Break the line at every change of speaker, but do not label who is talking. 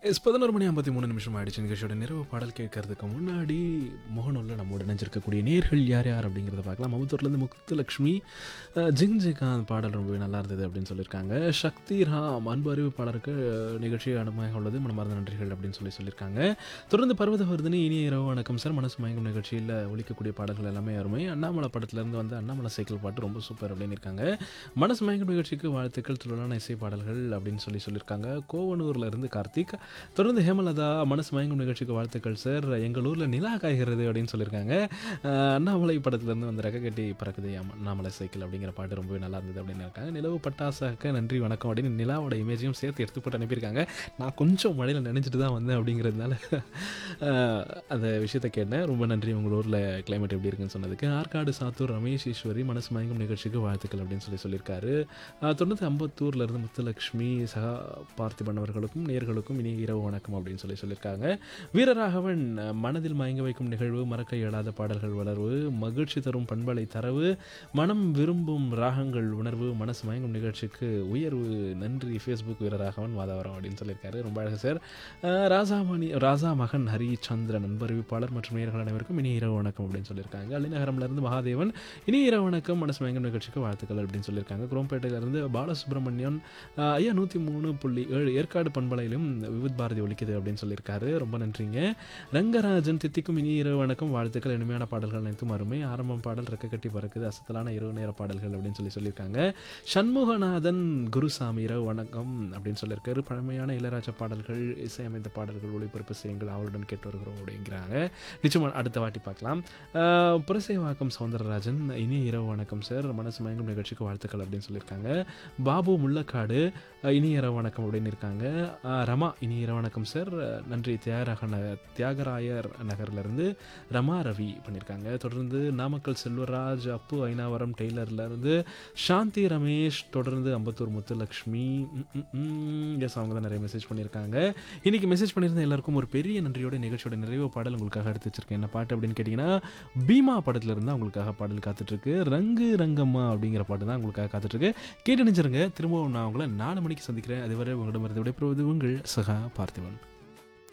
S பதினோரு மணி ஐம்பத்தி மூணு நிமிஷம் ஆயிடுச்சு நிகழ்ச்சியோட நிறைவு பாடல் கேட்கறதுக்கு முன்னாடி மோகனூரில் நம்மோட இணைஞ்சிருக்கக்கூடிய நேர்கள் யார் யார் அப்படிங்கிறத பார்க்கலாம் மமத்தூர்லேருந்து முத்துலக்ஷ்மி அஹ், ஜிங் ஜிகாந்த் பாடல் ரொம்பவே நல்லா இருந்தது அப்படின்னு சொல்லியிருக்காங்க சக்தி ராம் அன்பு அறிவிப்பாளருக்கு நிகழ்ச்சி அனுமதியாக உள்ளது மனமார்ந்த நன்றிகள் அப்படின்னு சொல்லி சொல்லியிருக்காங்க தொடர்ந்து பர்வதவர்தனி இனிய இரவு வணக்கம் சார் மனசு மயங்கும் நிகழ்ச்சியில் ஒழிக்கக்கூடிய பாடல்கள் எல்லாமே அருமை அண்ணாமலை படத்துலேருந்து வந்து அண்ணாமலை சைக்கிள் பாட்டு ரொம்ப சூப்பர் அப்படின்னு இருக்காங்க மனசு மயங்கும் நிகழ்ச்சிக்கு வாழ்த்துக்கள் துள்ளலான இசை பாடல்கள் அப்படின்னு சொல்லி சொல்லியிருக்காங்க கோவனூர்ல இருந்து கார்த்திக் தொடர்ந்து ஹேமலதா மனசு மயங்கும் நிகழ்ச்சிக்கு வாழ்த்துக்கள் சார் எங்கள் ஊரில் நிலா காய்கிறது அப்படின்னு சொல்லியிருக்காங்க அஹ் அண்ணாமலை படத்துலேருந்து வந்து ரெக்க கட்டி பறக்குது அம்- அண்ணாமலை சைக்கிள் அப்படிங்கிற பாட்டு ரொம்பவே நல்லா இருந்தது அப்படின்னு இருக்காங்க நிலவு பட்டாசாக்க நன்றி வணக்கம் அப்படின்னு நிலாவோட இமேஜையும் சேர்த்து எடுத்து போட்டு அனுப்பியிருக்காங்க நான் கொஞ்சம் மழையில் நினைச்சிட்டு தான் வந்தேன் அப்படிங்கிறதுனால அஹ், அந்த விஷயத்தை கேட்டேன் ரொம்ப நன்றி உங்கள் ஊரில் கிளைமேட் எப்படி இருக்குன்னு சொன்னதுக்கு ஆற்காடு சாத்தூர் ரமேஷ் ஈஸ்வரி மனசு மயங்கும் நிகழ்ச்சிக்கு வாழ்த்துக்கள் அப்படின்னு சொல்லி சொல்லியிருக்காரு அஹ், தொடர்ந்து அம்பத்தூர்ல இருந்து முத்துலக்ஷ்மி சகா பார்த்திபன் அவர்களுக்கும் நேர்களுக்கும் இனி இரவு வணக்கம் அப்படின்னு சொல்லி சொல்லியிருக்காங்க வீரராகவன் அஹ், மனதில் மயங்க வைக்கும் நிகழ்வு மறக்க இயலாத பாடல்கள் வளர்வு மகிழ்ச்சி தரும் பண்பலை தரவு மனம் விரும்பும் ராகங்கள் உணர்வு மனசு மயங்கும் நிகழ்ச்சிக்கு உயர்வு நன்றி ஃபேஸ்புக் வீரராகவன் மாதவரம் அப்படின்னு சொல்லியிருக்காரு ரொம்ப அழகு சார் அஹ், ராசாமணி ராசா மகன் ஹரிச்சந்திரன் அன்பறிவிப்பாளர் மற்றும் நேயர்கள் அனைவருக்கும் இனி இரவு வணக்கம் அப்படின்னு சொல்லியிருக்காங்க அள்ளிநகரம்ல இருந்து மகாதேவன் இனி இரவு வணக்கம் மனசு மயங்கும் நிகழ்ச்சிக்கு வாழ்த்துக்கள் அப்படின்னு சொல்லியிருக்காங்க குரோம்பேட்டையில இருந்து பாலசுப்ரமணியன் ஆஹ், ஐயா நூற்றி மூணு புள்ளி ஏழு ஏற்காடு பண்பலையிலும் விவித் பாரதி ஒலிக்குது அப்படின்னு சொல்லியிருக்காரு ரொம்ப நன்றிங்க ரங்கராஜன் தித்திக்கும் இனி இரவு வணக்கம் வாழ்த்துக்கள் இனிமையான பாடல்கள் அனைத்தும் அருமை ஆரம்பம் பாடல் ரெக்க கட்டி பறக்குது அசத்தலான இரவு நேர பாடல்கள் அப்படின்னு சொல்லி சொல்லியிருக்காங்க சண்முகநாதன் குருசாமி இரவு வணக்கம் அப்படின்னு சொல்லியிருக்காரு பழமையான இளையராஜா பாடல்கள் இசையமைத்த பாடல்கள் ஒளிபரப்பு செய்யுங்கள் அவளுடன் கேட்டு வருகிறோம் அப்படிங்கிறாங்க நிச்சயமா அடுத்த வாட்டி பார்க்கலாம் ஆஹ், புரசைவாக்கம் சௌந்தரராஜன் இனிய இரவு வணக்கம் சார் மனசு மயங்கும் நிகழ்ச்சிக்கு வாழ்த்துக்கள் அப்படின்னு சொல்லியிருக்காங்க பாபு முள்ளக்காடு அஹ், இனிய இரவு வணக்கம் அப்படின்னு இருக்காங்க அஹ், ரமா இனிய இரவு வணக்கம் சார் அஹ், நன்றி தியாகராக நகர் தியாகராயர் நகர்லேருந்து ரமா ரவி பண்ணியிருக்காங்க தொடர்ந்து நாமக்கல் செல்வராஜ் அப்பு ஐனாவரம் டெய்லர்லேருந்து சாந்தி ரமேஷ் தொடர்ந்து அம்பத்தூர் முத்துலக்ஷ்மி எஸ் அவங்க தான் நிறைய மெசேஜ் பண்ணியிருக்காங்க இன்னைக்கு மெசேஜ் பண்ணியிருந்த எல்லாருக்கும் ஒரு பெரிய நன்றியோட நிகழ்ச்சியோட நிறைவு பாடல் உங்களுக்காக எடுத்து வச்சிருக்கேன் என்ன பாட்டு அப்படின்னு கேட்டிங்கன்னா பீமா படத்துல இருந்து உங்களுக்காக பாடல் காத்துட்ருக்கு ரங்கு ரங்கம்மா அப்படிங்கிற பாட்டு தான் உங்களுக்காக காத்துட்ருக்கு கேட்டு நினைச்சிருங்க திரும்பவும் நான் உங்களை நாலு மணிக்கு சந்திக்கிறேன் அதுவரை உங்களிடமிருந்து விடைபெறுவது உங்கள் சகா பார்த்திபன்